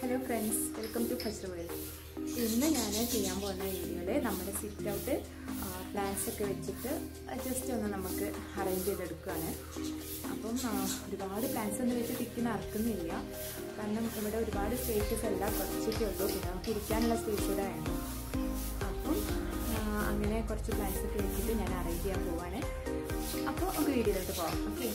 hello friends welcome to first world ഇന്ന് ഞാൻ ചെയ്യാൻ പോകുന്ന വീഡിയോയിൽ നമ്മുടെ സിറ്റ് ഔട്ട് പ്ലാന്റ്സ് ഒക്കെ വെച്ചിട്ട് ജസ്റ്റ് ഒന്ന് നമുക്ക് അറേഞ്ച് ചെയ്തെടുക്കുകയാണ് അപ്പം ആ, ഒരുപാട് പ്ലാന്റ്സ് ഒന്നും വെച്ച് തിക്കി നടക്കുന്നില്ല കാരണം ഇവിടെ ഒരുപാട് സ്പേസസ് അല്ല കുറച്ചൊക്കെ ഉള്ളൂ പിന്നെ നമുക്ക് ഇരിക്കാനുള്ള സ്പേസ് കൂടെ വേണം അപ്പം ആ, അങ്ങനെ കുറച്ച് പ്ലാന്റ്സ് ഒക്കെ വെച്ചിട്ട് ഞാൻ അറേഞ്ച് ചെയ്യാൻ പോവാണ് അപ്പോൾ നമുക്ക് വീഡിയോയിലോട്ട് പോകാം ഓക്കെ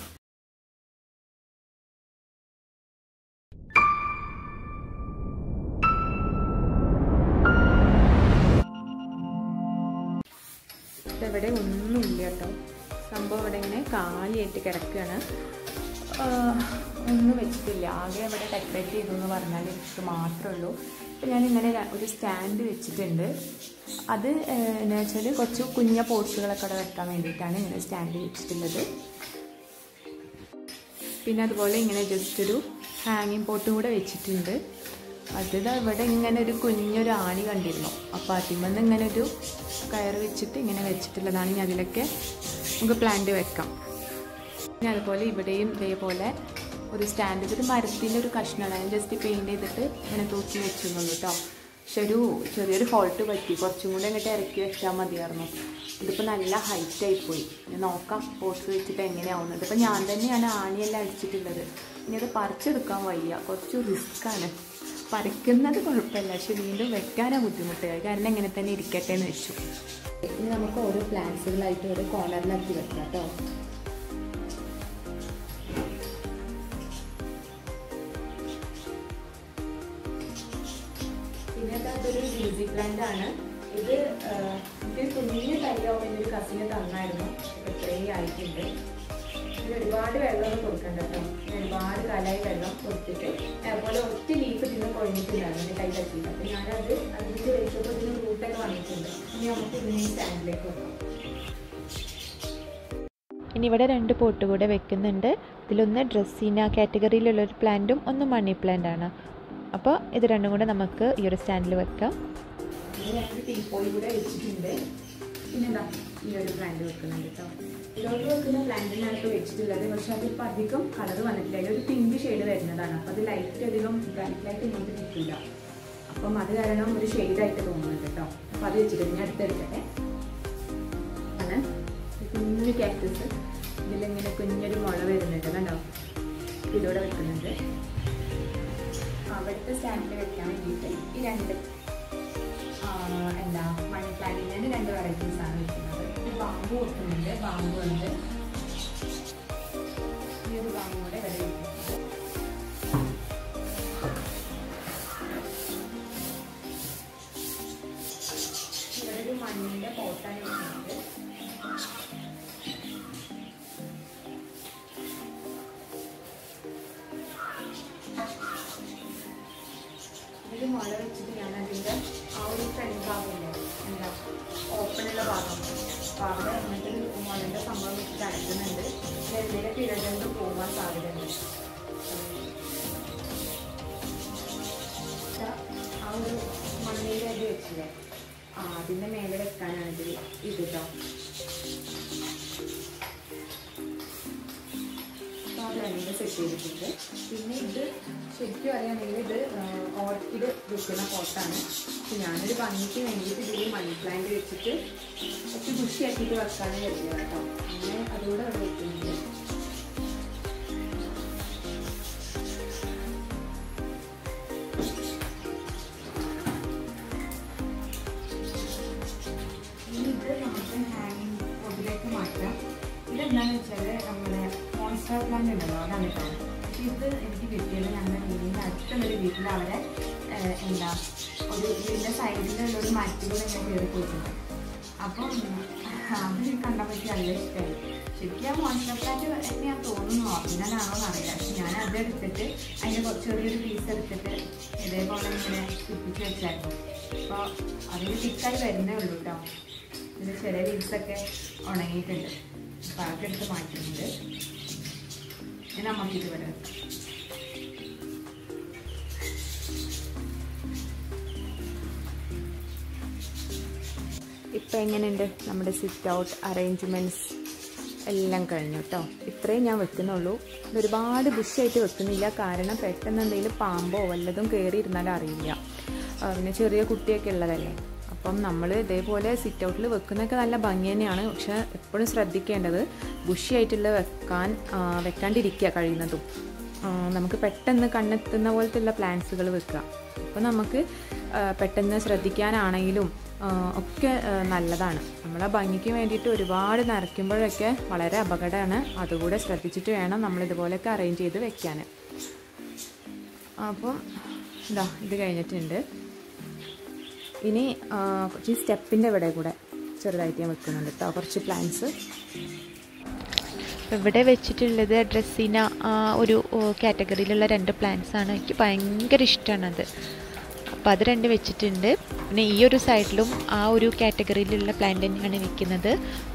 ഇവിടെ ഒന്നുമില്ല കേട്ടോ സംഭവം ഇവിടെ ഇങ്ങനെ കാലിയായിട്ട് കിടക്കുകയാണ് ആഹ് ഒന്നും വെച്ചിട്ടില്ല ആകെ ഇവിടെ ഡെക്കറേറ്റ് ചെയ്തു എന്ന് പറഞ്ഞാൽ എനിക്ക് മാത്രമേ ഉള്ളൂ അപ്പോൾ ഞാനിങ്ങനെ ര- ഒരു സ്റ്റാൻഡ് വെച്ചിട്ടുണ്ട് അത് ഏഹ്, എന്ന് വെച്ചാൽ കുറച്ച് കുഞ്ഞ പോട്ട്സുകളൊക്കെ അവിടെ വെക്കാൻ വേണ്ടിയിട്ടാണ് ഇങ്ങനെ സ്റ്റാൻഡ് വെച്ചിട്ടുള്ളത് പിന്നെ അതുപോലെ ഇങ്ങനെ ജസ്റ്റ് ഒരു ഹാങ്ങിങ് പോട്ടും കൂടെ വെച്ചിട്ടുണ്ട് അത് ദാ ഇവിടെ ഇങ്ങനെ ഒരു കുഞ്ഞൊരു ആണി കണ്ടിരുന്നു അപ്പോൾ അതിമെന്ന് ഇങ്ങനെ ഒരു കയർ വെച്ചിട്ട് ഇങ്ങനെ വെച്ചിട്ടുള്ളതാണ് ഇനി അതിലൊക്കെ നമുക്ക് പ്ലാന്റ് വെക്കാം പിന്നെ അതുപോലെ ഇവിടെയും ഇതേപോലെ ഒരു സ്റ്റാൻഡ് ഇതൊരു മരത്തിൻ്റെ ഒരു കഷ്ണമാണ് ഞാൻ ജസ്റ്റ് പെയിൻറ് ചെയ്തിട്ട് ഇങ്ങനെ തൂക്കി വെച്ചിരുന്നുള്ളൂ കേട്ടോ പക്ഷെ ഒരു ചെറിയൊരു ഫോൾട്ട് പറ്റി കുറച്ചും കൂടെ അങ്ങോട്ട് ഇറക്കി വെച്ചാൽ മതിയായിരുന്നു ഇതിപ്പോൾ നല്ല ഹൈറ്റ് ആയിപ്പോയി ഞാൻ നോക്കാം പോസ്റ്റ് വെച്ചിട്ട് എങ്ങനെയാവുന്നത് ഇതിപ്പോൾ ഞാൻ തന്നെയാണ് ആണിയെല്ലാം അടിച്ചിട്ടുള്ളത് ഇനി അത് പറിച്ചെടുക്കാൻ വയ്യ കുറച്ച് റിസ്ക്കാണ് പറിക്കുന്നത് കുഴപ്പമില്ല പക്ഷെ വീണ്ടും വെക്കാനാണ് ബുദ്ധിമുട്ട് കാരണം ഇങ്ങനെ തന്നെ ഇരിക്കട്ടെ എന്ന് വെച്ചു ഇനി നമുക്ക് ഓരോ പ്ലാന്റ്സുകളായിട്ട് ഓരോ കോർണറിലാക്കി വെക്കാം കേട്ടോ പിന്നെ അതൊരു ബ്യൂട്ടി പ്ലാന്റ് ആണ് ഇത് ആഹ്, ഇത് കുഞ്ഞിന് തയ്യാവും എൻ്റെ ഒരു കസിന് തന്നായിരുന്നു ഇപ്പൊ ഇത്രയും ആയിട്ടുണ്ട് ഇതിന് ഒരുപാട് വെള്ളം കൊടുക്കണ്ട കേട്ടോ ഞാൻ ഒരുപാട് കാലമായി വെള്ളം കൊടുത്തിട്ട് അതുപോലെ ഒറ്റ ലീഫ് ഇതിന് കൊഴിഞ്ഞിട്ടുണ്ടായിരുന്നു എൻ്റെ കൈ തട്ടിയിട്ട് അപ്പം ഞാനത് അതിൻ്റെ വെച്ചപ്പോൾ ഇതിന് റൂട്ടൊക്കെ വന്നിട്ടുണ്ട് ഇനി നമുക്ക് ഇതിനെ സ്റ്റാൻഡിലേക്ക് വെക്കാം ഇനി ഇവിടെ രണ്ട് പോട്ട് കൂടെ വെക്കുന്നുണ്ട് ഇതിലൊന്ന് ഡ്രസ്സിന കാറ്റഗറിയിലുള്ള ഒരു പ്ലാന്റും ഒന്ന് മണി പ്ലാന്റ് ആണ് അപ്പോൾ ഇത് രണ്ടും കൂടെ നമുക്ക് ഈ ഒരു സ്റ്റാൻഡിൽ വെക്കാം ഇനി രണ്ട് ടീപ്പോയി കൂടെ വെച്ചിട്ടുണ്ട് പിന്നെന്താ ഈ ഒരു പ്ലാന്റ് വെക്കുന്നുണ്ട് കേട്ടോ ഇതിലോട്ട് വെക്കുന്ന പ്ലാന്റിനകത്ത് വെച്ചിട്ടുള്ളത് പക്ഷെ അതിപ്പോൾ അധികം കളർ വന്നിട്ടില്ല അതിലൊരു പിങ്ക് ഷെയ്ഡ് വരുന്നതാണ് അപ്പോൾ അത് ലൈറ്റ് അധികം ബ്രൈറ്റ് ലൈറ്റ് ഇങ്ങോട്ട് കിട്ടില്ല അപ്പം അത് കാരണം ഒരു ഷെയ്ഡായിട്ട് തോന്നുന്നുണ്ട് കേട്ടോ അപ്പോൾ അത് വെച്ചിട്ട് ഞാൻ അടുത്തെടുക്കട്ടെ ആണ് ഒരു കുഞ്ഞു കാക്ടസ് ഇതിലിങ്ങനെ കുഞ്ഞൊരു മുള വരുന്നുണ്ട് കണ്ടോ ഇതിലൂടെ വെക്കുന്നുണ്ട് അവിടുത്തെ സ്റ്റാൻഡിൽ വെക്കാൻ വേണ്ടിയിട്ട് ഈ രണ്ട് ആ, എന്താ മണി പ്ലാന്റിൻ്റെ രണ്ട് വെറൈറ്റീസ് ആണ് വെക്കുന്നത് ഒരു ബാമ്പു വെക്കുന്നുണ്ട് ബാമ്പു ഉണ്ട് ഈ ഒരു ബാമ്പു കൂടെ ഇവിടെ വെക്കുന്നുണ്ട് ഇവിടെ ഒരു മണ്ണിൻ്റെ പോട്ടാണ് വെക്കുന്നത് ഇതിൽ മുള വെച്ചിട്ട് ഞാൻ അതിൻ്റെ ആ ഒരു ഫ്രണ്ട് ഭാഗമില്ലേ എന്താ ഓപ്പണുള്ള ഭാഗം അപ്പോൾ അവിടെ എന്നിട്ട് മുളൻ്റെ സംഭവം വെച്ചിട്ട് അടയ്ക്കുന്നുണ്ട് എന്തെങ്കിലും പിഴകൊണ്ട് പോകാൻ സാധ്യതയുണ്ട് ആ ഒരു മണ്ണിൻ്റെ അരി വെച്ചില്ലേ ആ അതിൻ്റെ മേലെ വെക്കാനാണ് ഇതിൽ ഇത് കേട്ടോ അപ്പോൾ അത് രണ്ട് സെറ്റ് ചെയ്തിട്ടുണ്ട് പിന്നെ ഇത് ശരിക്കും അറിയാമെങ്കിൽ ഇത് ഓർക്കിഡ് വെക്കുന്ന പോട്ടാണ് അപ്പോൾ ഞാനൊരു ഭംഗിക്ക് വേണ്ടിയിട്ട് ഇതിൽ മണി പ്ലാന്റ് വെച്ചിട്ട് കുറച്ച് ബുഷിയാക്കിയിട്ട് വെക്കാനും കരുതിയത് കേട്ടോ അങ്ങനെ അതുകൂടെ അവിടെ വെക്കുന്നുണ്ട് ഇനി ഇത് നമുക്ക് ഹാങ്ങിങ് ബോർഡിലേക്ക് മാറ്റാം ഇതെന്താണെന്ന് വെച്ചാൽ നമ്മുടെ മോൺസ്റ്റർ പ്ലാന്റ് ഉണ്ടല്ലോ അതാണ് കേട്ടോ ഇത് എനിക്ക് കിട്ടിയത് ഞങ്ങളുടെ വീടിൻ്റെ അടുത്തുള്ളൊരു വീട്ടിൽ അവിടെ ഏഹ്, എന്താ ഒരു വീടിൻ്റെ സൈഡിലുള്ള ഒരു മരത്തിൽ ഇങ്ങനെ കയറി പോയിട്ടുണ്ട് അപ്പം അത് കണ്ടപ്പോൾ എനിക്ക് നല്ല ഇഷ്ടമായി ശരിക്കും ആ മോൺസ്റ്റർ പ്ലാന്റ് തന്നെയാണ് തോന്നുന്നു ഒറിജിനലാണോ എന്നറിയില്ല പക്ഷെ ഞാൻ അത് എടുത്തിട്ട് അതിൻ്റെ കുറച്ച് ചെറിയൊരു പീസ് എടുത്തിട്ട് ഇതേപോലെ ഇങ്ങനെ കുപ്പിച്ച് വെച്ചായിരുന്നു അപ്പോൾ അതിന് തിക്കായി വരുന്നേ ഉള്ളൂ കേട്ടോ ഇതിൻ്റെ ചെറിയ ലീവ്സൊക്കെ ഉണങ്ങിയിട്ടുണ്ട് അപ്പോൾ അതൊക്കെ എടുത്ത് മാറ്റുന്നുണ്ട് ഇനി നമുക്കിത് വരാം ഇപ്പം എങ്ങനെയുണ്ട് നമ്മുടെ സിറ്റ് ഔട്ട് അറേഞ്ച്മെൻറ്റ്സ് എല്ലാം കഴിഞ്ഞു കേട്ടോ ഇത്രയും ഞാൻ വെക്കുന്നുള്ളൂ ഇത് ഒരുപാട് ബുഷായിട്ട് വെക്കുന്നില്ല കാരണം പെട്ടെന്ന് എന്തെങ്കിലും പാമ്പോ വല്ലതും കയറി ഇരുന്നാലും അറിയില്ല ആ, പിന്നെ ചെറിയ കുട്ടിയൊക്കെ ഉള്ളതല്ലേ അപ്പം നമ്മൾ ഇതേപോലെ സിറ്റ് ഔട്ടിൽ വെക്കുന്നതൊക്കെ നല്ല ഭംഗി തന്നെയാണ് പക്ഷെ എപ്പോഴും ശ്രദ്ധിക്കേണ്ടത് ബുഷിയായിട്ടുള്ള വെക്കാൻ ആ, വെക്കാണ്ടിരിക്കുക കഴിയുന്നതും ആ, നമുക്ക് പെട്ടെന്ന് കണ്ണെത്തുന്ന പോലത്തുള്ള പ്ലാന്റ്സുകൾ വെക്കുക അപ്പോൾ നമുക്ക് ആ, പെട്ടെന്ന് ശ്രദ്ധിക്കാനാണെങ്കിലും ആ, ഒക്കെ ആ, നല്ലതാണ് നമ്മളെ ഭംഗിക്ക് വേണ്ടിയിട്ട് ഒരുപാട് നരയ്ക്കുമ്പോഴൊക്കെ വളരെ അപകടമാണ് അതുകൂടെ ശ്രദ്ധിച്ചിട്ട് വേണം നമ്മൾ ഇതുപോലെയൊക്കെ അറേഞ്ച് ചെയ്ത് വെക്കാൻ അപ്പം ഇതാ ഇത് കഴിഞ്ഞിട്ടുണ്ട് ഇനി ആ, കുറച്ച് സ്റ്റെപ്പിൻ്റെ ഇവിടെ കൂടെ ചെറുതായിട്ട് ഞാൻ വെക്കുന്നുണ്ട് കേട്ടോ കുറച്ച് പ്ലാന്റ്സ് ഇവിടെ വെച്ചിട്ടുള്ളത് ഡ്രസ്സിന ആ ഒരു കാറ്റഗറിയിലുള്ള രണ്ട് പ്ലാന്റ്സ് ആണ് എനിക്ക് ഭയങ്കര ഇഷ്ടമാണത് അപ്പോൾ അത് രണ്ട് വെച്ചിട്ടുണ്ട് പിന്നെ ഈ ഒരു സൈഡിലും ആ ഒരു കാറ്റഗറിയിലുള്ള പ്ലാന്റ് തന്നെയാണ് വെക്കുന്നത്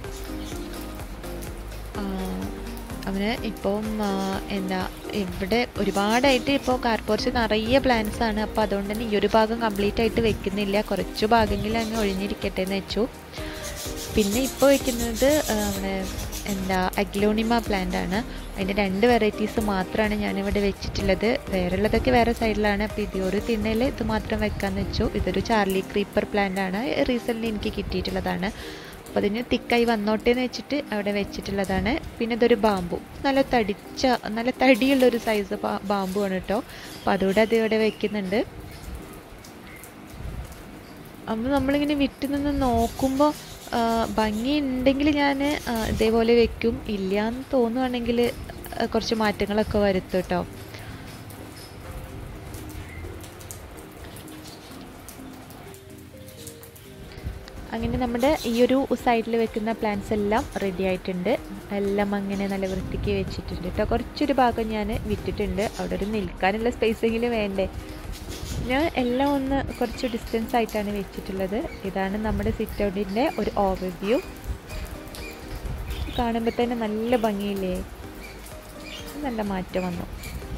ആ, അവന് ഇപ്പം ആ, എന്താ ഇവിടെ ഒരുപാടായിട്ട് ഇപ്പോൾ കാർപോർച്ച് നിറയെ പ്ലാന്റ്സ് ആണ് അപ്പോൾ അതുകൊണ്ട് തന്നെ ഈ ഒരു ഭാഗം കംപ്ലീറ്റ് ആയിട്ട് വെക്കുന്നില്ല കുറച്ച് ഭാഗങ്ങളിൽ അങ്ങ് ഒഴിഞ്ഞിരിക്കട്ടെ എന്ന് വെച്ചു പിന്നെ ഇപ്പോൾ വെക്കുന്നത് ആ, നമ്മുടെ എന്താ അഗ്ലോണിമ പ്ലാന്റ് ആണ് അതിൻ്റെ രണ്ട് വെറൈറ്റീസ് മാത്രമാണ് ഞാനിവിടെ വെച്ചിട്ടുള്ളത് വേറെ ഉള്ളതൊക്കെ വേറെ സൈഡിലാണ് അപ്പോൾ ഇത് ഒരു തിണ്ണയിൽ ഇത് മാത്രം വെക്കാമെന്ന് വെച്ചു ഇതൊരു ചാർലി ക്രീപ്പർ പ്ലാന്റ് ആണ് റീസെൻ്റ്ലി എനിക്ക് കിട്ടിയിട്ടുള്ളതാണ് അപ്പോൾ അതിന് തിക്കായി വന്നോട്ടെ എന്ന് വെച്ചിട്ട് അവിടെ വെച്ചിട്ടുള്ളതാണ് പിന്നെ ഇതൊരു ബാമ്പു നല്ല തടിച്ച നല്ല തടിയുള്ള ഒരു സൈസ് ബാമ്പു ആണ് കേട്ടോ അപ്പോൾ അതുകൂടെ അത് ഇവിടെ വെക്കുന്നുണ്ട് അപ്പോൾ നമ്മളിങ്ങനെ വിട്ടു നിന്ന് നോക്കുമ്പോൾ ഭംഗി ഉണ്ടെങ്കിൽ ഞാൻ ഇതേപോലെ വെക്കും ഇല്ല എന്ന് തോന്നുവാണെങ്കിൽ കുറച്ച് മാറ്റങ്ങളൊക്കെ വരുത്തും കേട്ടോ അങ്ങനെ നമ്മുടെ ഈ ഒരു സൈഡിൽ വെക്കുന്ന പ്ലാന്റ്സ് എല്ലാം റെഡി ആയിട്ടുണ്ട് എല്ലാം അങ്ങനെ നല്ല വൃത്തിക്ക് വെച്ചിട്ടുണ്ട് കേട്ടോ കുറച്ചൊരു ഭാഗം ഞാൻ വിട്ടിട്ടുണ്ട് അവിടെ ഒരു നിൽക്കാനുള്ള സ്പേസ് എങ്കിലും വേണ്ടേ ഞാൻ എല്ലാം ഒന്ന് കുറച്ച് ഡിസ്റ്റൻസ് ആയിട്ടാണ് വെച്ചിട്ടുള്ളത് ഇതാണ് നമ്മുടെ സിറ്റ് ഔട്ടിൻ്റെ ഒരു ഓവർവ്യൂ കാണുമ്പോൾ തന്നെ നല്ല ഭംഗിയില്ലേ നല്ല മാറ്റം വന്നു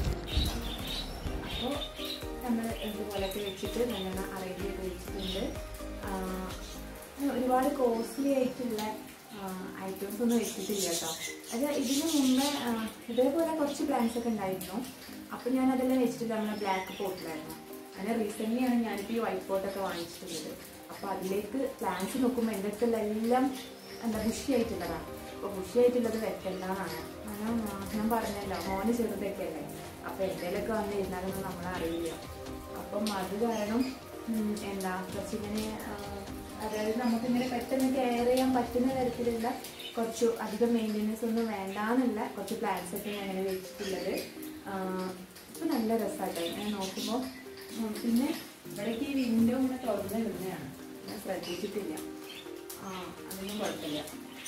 അപ്പോൾ നമ്മൾ ഇതുപോലൊക്കെ വെച്ചിട്ട് നല്ലോണം അറേഞ്ച് ചെയ്ത് വെച്ചിട്ടുണ്ട് ആ, ഒരുപാട് കോസ്റ്റ്ലി ആയിട്ടുള്ള ഐറ്റംസ് ഒന്നും വെച്ചിട്ടില്ല കേട്ടോ അത് ഇതിന് മുമ്പേ ആ, ഇതേപോലെ കുറച്ച് പ്ലാന്റ്സ് ഒക്കെ ഉണ്ടായിരുന്നു അപ്പോൾ ഞാൻ അതെല്ലാം വെച്ചിട്ടില്ല നമ്മളെ ബ്ലാക്ക് പോട്ടിലായിരുന്നു അങ്ങനെ റീസെൻ്റ്ലി ആണ് ഞാനിപ്പോൾ ഈ വൈറ്റ് പോട്ടൊക്കെ വാങ്ങിച്ചിട്ടുള്ളത് അപ്പോൾ അതിലേക്ക് പ്ലാന്റ്സ് നോക്കുമ്പോൾ എൻ്റെ അടുത്തുള്ള എല്ലാം എന്താ ബുഷി ആയിട്ടുള്ളതാണ് അപ്പോൾ ബുഷി ആയിട്ടുള്ളത് വെക്കണ്ടെന്നാണ് കാരണം ആ, ഞാൻ പറഞ്ഞല്ലോ മോന് ചെറുതൊക്കെ അല്ലേ അപ്പോൾ എന്തെങ്കിലുമൊക്കെ വന്ന് ഇരുന്നാലൊന്നും നമ്മളറിയില്ല അപ്പം അത് കാരണം ഉം, എന്താ കുറച്ചിങ്ങനെ ആ, അതായത് നമുക്കിങ്ങനെ പെട്ടെന്ന് കെയർ ചെയ്യാൻ പറ്റുന്ന തരത്തിലുള്ള കുറച്ച് അധികം മെയിൻ്റെനൻസ് ഒന്നും വേണ്ടാന്നുള്ള കുറച്ച് പ്ലാന്റ്സ് ഒക്കെ ഞാൻ ഇങ്ങനെ വെച്ചിട്ടുള്ളത് ഇപ്പം നല്ല രസമാട്ടോ ഇങ്ങനെ നോക്കുമ്പോൾ ഉം, പിന്നെ ഇവിടേക്ക് ഈ വിൻഡോ ഇങ്ങനെ തുറന്ന് ഇടുന്നതാണ് ഞാൻ ശ്രദ്ധിച്ചിട്ടില്ല ആ അതൊന്നും കുഴപ്പമില്ല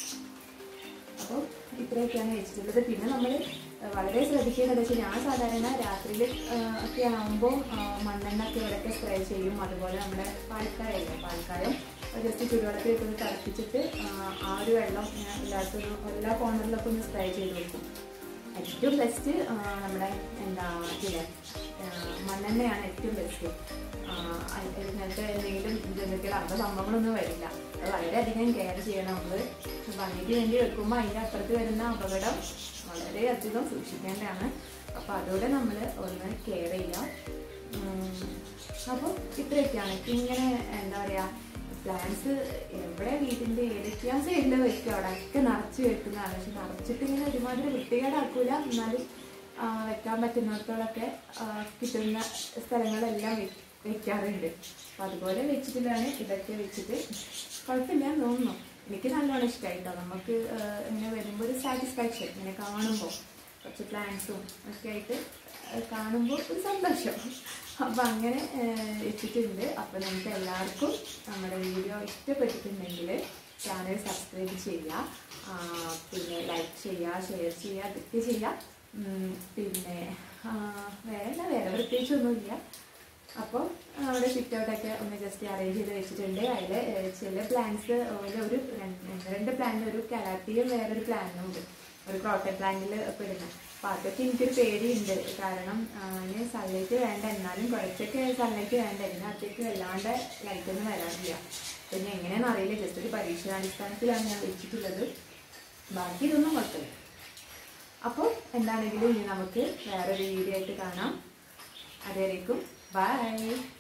അപ്പോൾ ഇത്രയൊക്കെയാണ് വെച്ചിട്ടുള്ളത് പിന്നെ നമ്മൾ വളരെ ശ്രദ്ധിക്കേണ്ടത് വെച്ചാൽ ഞാൻ സാധാരണ രാത്രിയിൽ ഒക്കെ ആകുമ്പോൾ മണ്ണെണ്ണ ഒക്കെ ഇവിടെയൊക്കെ സ്പ്രേ ചെയ്യും അതുപോലെ നമ്മുടെ പാൽക്കായല്ലേ പാൽക്കായം ജസ്റ്റ് ചുടുവെള്ളത്തിൽ ഇട്ടൊന്ന് തിളപ്പിച്ചിട്ട് ആ, ആ ഒരു വെള്ളം ഞാൻ എല്ലാത്തൊരു എല്ലാ കോർണറിലൊക്കെ ഒന്ന് സ്പ്രേ ചെയ്ത് വെക്കും ഏറ്റവും ബെസ്റ്റ് നമ്മുടെ എന്താ ഇതിലെ ആ, മണ്ണെണ്ണയാണ് ഏറ്റവും ബെസ്റ്റ് ഇങ്ങനത്തെ എന്തെങ്കിലും ജന്തുക്കൾ അങ്ങനത്തെ സംഭവങ്ങളൊന്നും വരില്ല അത് വളരെയധികം കെയർ ചെയ്യണം നമ്മൾ ഭംഗിക്ക് വേണ്ടി വെക്കുമ്പോൾ അതിൻ്റെ അപ്പുറത്ത് വരുന്ന അപകടം വളരെയധികം സൂക്ഷിക്കേണ്ടതാണ് അപ്പോൾ അതോടെ നമ്മൾ ഒന്ന് കെയർ ചെയ്യാം അപ്പോൾ ഇത്രയൊക്കെയാണ് ഇപ്പം ഇങ്ങനെ എന്താ പറയുക പ്ലാന്റ്സ് എവിടെ വീടിൻ്റെ ഏതൊക്കെയാ സൈഡിൽ വെക്കുക അവിടെ ഒക്കെ നിറച്ച് വെക്കുന്നതാണ് പക്ഷെ നിറച്ചിട്ട് ഇങ്ങനെ ഒരുമാതിരി വൃത്തികേടാക്കൂല എന്നാലും ആ, വെക്കാൻ പറ്റുന്നിടത്തോളൊക്കെ ആ, കിട്ടുന്ന സ്ഥലങ്ങളെല്ലാം വെ- വെക്കാറുണ്ട് അപ്പം അതുപോലെ വെച്ചിട്ടില്ലാണ് ഇതൊക്കെ വെച്ചിട്ട് കുഴപ്പമില്ല എന്ന് തോന്നുന്നു എനിക്ക് നല്ലോണം ഇഷ്ടമായിട്ടോ നമുക്ക് ആ, ഇങ്ങനെ വരുമ്പോൾ ഒരു സാറ്റിസ്ഫാക്ഷൻ ഇങ്ങനെ കാണുമ്പോൾ കുറച്ച് പ്ലാന്റ്സും ഒക്കെ ആയിട്ട് ആ, കാണുമ്പോൾ ഒരു സന്തോഷം അപ്പം അങ്ങനെ ആ, വെച്ചിട്ടുണ്ട് അപ്പം നിങ്ങൾക്ക് എല്ലാവർക്കും നമ്മുടെ വീഡിയോ ഇഷ്ടപ്പെട്ടിട്ടുണ്ടെങ്കിൽ ചാനൽ സബ്സ്ക്രൈബ് ചെയ്യുക ആ, പിന്നെ ലൈക്ക് ചെയ്യുക ഷെയർ ചെയ്യുക അതൊക്കെ ചെയ്യുക ഉം, പിന്നെ ആ, വേറെ എന്താ വേറെ പ്രത്യേകിച്ചൊന്നുമില്ല അപ്പോൾ അവിടെ സിറ്റ് ഔട്ടൊക്കെ ഒന്ന് ജസ്റ്റ് അറേഞ്ച് ചെയ്ത് വെച്ചിട്ടുണ്ട് അതിൽ ചില പ്ലാന്റ്സ് ഒരു രണ്ട് രണ്ട് പ്ലാന്റ് ഒരു കലാത്തിയും വേറൊരു പ്ലാന്റും ഉണ്ട് ഒരു ക്രോട്ടൺ പ്ലാന്റിൽ ഒക്കെ ഇടുന്നത് അപ്പോൾ അതൊക്കെ എനിക്കൊരു പേടിയുണ്ട് കാരണം അതിന് സൺലൈറ്റ് വേണ്ട എന്നാലും കുറച്ചൊക്കെ സൺലൈറ്റ് വേണ്ട ഇതിനകത്തേക്ക് വല്ലാണ്ട് ലൈറ്റൊന്നും വരാറില്ല പിന്നെ എങ്ങനെയാണെന്ന് അറിയില്ല ജസ്റ്റ് ഒരു പരീക്ഷണാടിസ്ഥാനത്തിലാണ് ഞാൻ വെച്ചിട്ടുള്ളത് ബാക്കി ഇതൊന്നും കുഴപ്പമില്ല അപ്പോൾ എന്താണെങ്കിലും ഇനി നമുക്ക് വേറൊരു വീഡിയോ ആയിട്ട് കാണാം അതുവരേക്കും ബൈ